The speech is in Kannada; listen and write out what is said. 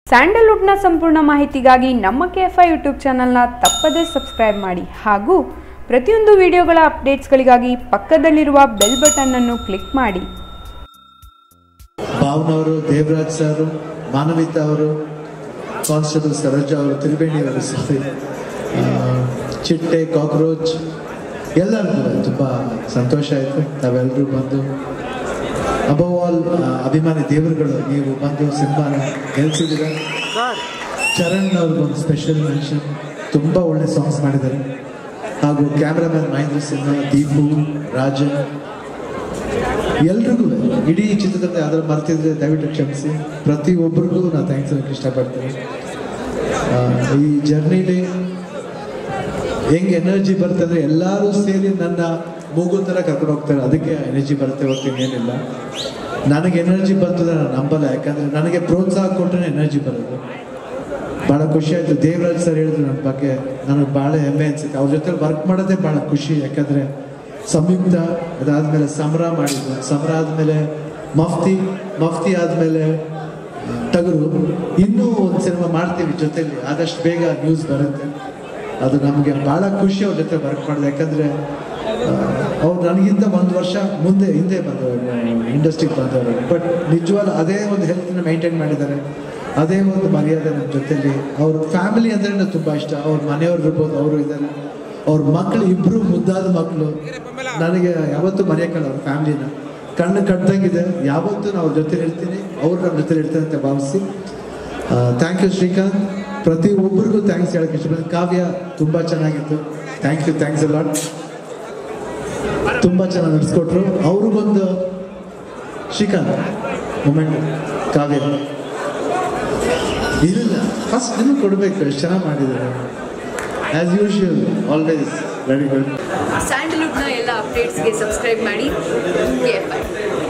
ಸ್ಯಾಂಡಲ್ವುಡ್ನ ಸಂಪೂರ್ಣ ಮಾಹಿತಿಗಾಗಿ ನಮ್ಮ ಕೆ ಎಫ್ ಐ ಯೂಟ್ಯೂಬ್ ಚಾನಲ್ನ ತಪ್ಪದೇ ಸಬ್ಸ್ಕ್ರೈಬ್ ಮಾಡಿ ಹಾಗೂ ಪ್ರತಿಯೊಂದು ವಿಡಿಯೋಗಳ ಅಪ್ಡೇಟ್ಸ್ಗಳಿಗಾಗಿ ಪಕ್ಕದಲ್ಲಿರುವ ಬೆಲ್ ಬಟನ್ ಅನ್ನು ಕ್ಲಿಕ್ ಮಾಡಿ ಭಾವನವರು ದೇವರಾಜ್ ಸರ್ ಮಾನವಿತಾ ಅವರು ಕಾನ್ಸ್ಟೇಬಲ್ ಸರೋಜಾ ಅವರು ತ್ರಿವೇಣಿ ಅವರು ಸಾರಿ ಚಿಟ್ಟೆ ಕಾಕ್ರೋಚ್ ಎಲ್ಲರಿಗೂ ತುಂಬ ಸಂತೋಷ ಆಯಿತು ತಾವೆಲ್ಲರೂ ಬಂದು ಅಬವ್ ಆಲ್ ಅಭಿಮಾನಿ ದೇವರುಗಳು ನೀವು ಬಂದು ಸಿನಿಮಾನ ಗೆಲ್ಸಿದ್ದೀರ ಚರಣ್ ಅವ್ರಿಗೊಂದು ಸ್ಪೆಷಲ್ ಮೆನ್ಷನ್ ತುಂಬ ಒಳ್ಳೆ ಸಾಂಗ್ಸ್ ಮಾಡಿದ್ದಾರೆ ಹಾಗೂ ಕ್ಯಾಮ್ರಾಮನ್ ಮಹೇಂದ್ರ ಸಿನ್ಹಾ ದೀಪು ರಾಜನ್ ಎಲ್ರಿಗೂ ಇಡೀ ಚಿತ್ರತಂಡ ಯಾವ್ದಾದ್ರು ಮರ್ತಿದ್ರೆ ದಯವಿಟ್ಟು ಕ್ಷಮಿಸಿ ಪ್ರತಿ ಒಬ್ಬರಿಗೂ ನಾನು ಥ್ಯಾಂಕ್ಸ್ ಹೇಳಕ್ಕೆ ಇಷ್ಟಪಡ್ತೀನಿ ಆ, ಈ ಜರ್ನಿಲಿ ಹೆಂಗೆ ಎನರ್ಜಿ ಬರುತ್ತೆ ಅಂದ್ರೆ ಎಲ್ಲರೂ ಸೇರಿ ನನ್ನ ಮೂಗು ಥರ ಕರ್ಕೊಂಡು ಹೋಗ್ತಾರೆ ಅದಕ್ಕೆ ಎನರ್ಜಿ ಬರುತ್ತೆ ಹೊರತು ಏನಿಲ್ಲ ನನಗೆ ಎನರ್ಜಿ ಬಂತಂದ್ರೆ ನಾನು ನಂಬಲ್ಲ ಯಾಕಂದ್ರೆ ನನಗೆ ಪ್ರೋತ್ಸಾಹ ಕೊಟ್ಟರೆ ಎನರ್ಜಿ ಬರೋದು ಭಾಳ ಖುಷಿ ಆಯ್ತು ದೇವರಾಜ್ ಸರ್ ಹೇಳಿದ್ರು ನನ್ನ ಬಗ್ಗೆ ನನಗೆ ಭಾಳ ಹೆಮ್ಮೆ ಅನ್ಸುತ್ತೆ ಅವ್ರ ಜೊತೆ ವರ್ಕ್ ಮಾಡೋದೇ ಭಾಳ ಖುಷಿ ಯಾಕಂದ್ರೆ ಸಂಯುಕ್ತ ಅದಾದ್ಮೇಲೆ ಸಮರ ಮಾಡಿದ್ರು ಸಮರ ಆದ್ಮೇಲೆ ಮಫ್ತಿ ಮಫ್ತಿ ಆದ್ಮೇಲೆ ಆ, ಟಗರು ಇನ್ನೂ ಒಂದು ಸಿನಿಮಾ ಮಾಡ್ತೀವಿ ಜೊತೆಲಿ ಆದಷ್ಟು ಬೇಗ ನ್ಯೂಸ್ ಬರುತ್ತೆ ಅದು ನಮಗೆ ಭಾಳ ಖುಷಿ ಅವ್ರ ಜೊತೆ ವರ್ಕ್ ಮಾಡಿದೆ ಯಾಕಂದ್ರೆ ಅವ್ರು ನನಗಿಂತ ಒಂದು ವರ್ಷ ಮುಂದೆ ಹಿಂದೆ ಬಂದವರು ಇಂಡಸ್ಟ್ರಿಗೆ ಬಂದವರು ಬಟ್ ನಿಜವಾಗ್ಲೂ ಅದೇ ಒಂದು ಹೆಲ್ತ್ನ ಮೇಂಟೈನ್ ಮಾಡಿದ್ದಾರೆ ಅದೇ ಒಂದು ಮರ್ಯಾದೆ ನಮ್ಮ ಜೊತೆಲಿ ಅವ್ರ ಫ್ಯಾಮಿಲಿ ಅಂದ್ರೆ ನನಗೆ ತುಂಬ ಇಷ್ಟ ಅವ್ರ ಮನೆಯವ್ರು ಇರ್ಬೋದು ಅವರು ಇದ್ದಾರೆ ಅವ್ರ ಮಕ್ಕಳು ಇಬ್ರು ಮುದ್ದಾದ ಮಕ್ಕಳು ನನಗೆ ಯಾವತ್ತೂ ಮರೆಯೋಕ್ಕಲ್ಲ ಅವ್ರ ಫ್ಯಾಮಿಲಿನ ಕಣ್ಣು ಕಟ್ಟದಂಗಿದೆ ಯಾವತ್ತೂ ನಾವು ಅವ್ರ ಜೊತೆ ಇರ್ತೀನಿ ಅವ್ರು ನಮ್ಮ ಜೊತೆ ಇರ್ತಾರೆ ಅಂತ ಭಾವಿಸಿ ಥ್ಯಾಂಕ್ ಯು ಶ್ರೀಕಾಂತ್ ಪ್ರತಿ ಒಬ್ಬರಿಗೂ ಥ್ಯಾಂಕ್ಸ್ ಹೇಳಕ್ಕೆ ಇಷ್ಟಪಡ್ತೀನಿ ಕಾವ್ಯ ತುಂಬ ಚೆನ್ನಾಗಿತ್ತು ಥ್ಯಾಂಕ್ ಯು ಥ್ಯಾಂಕ್ಸ್ ಲಾಟ್ ತುಂಬ ಚೆನ್ನಾಗಿ ನಡೆಸ್ಕೊಟ್ರು ಅವ್ರಿಗೊಂದು ಶ್ರೀಕಾಂತ್ ಮೊಮೆಂಟ್ ಕಾವ್ಯ ಇಲ್ಲ ಫಸ್ಟ್ ನಿಮಗೆ ಕೊಡಬೇಕು ಎಷ್ಟು ಚೆನ್ನಾಗಿ ಮಾಡಿದ್ದಾರೆ as usual always very good ಸ್ಯಾಂಡಲ್ವುಡ್ನ ಎಲ್ಲ ಅಪ್ಡೇಟ್ಸ್ಗೆ ಸಬ್ಸ್ಕ್ರೈಬ್ ಮಾಡಿ ಕೆ ಎಫ್ ಐ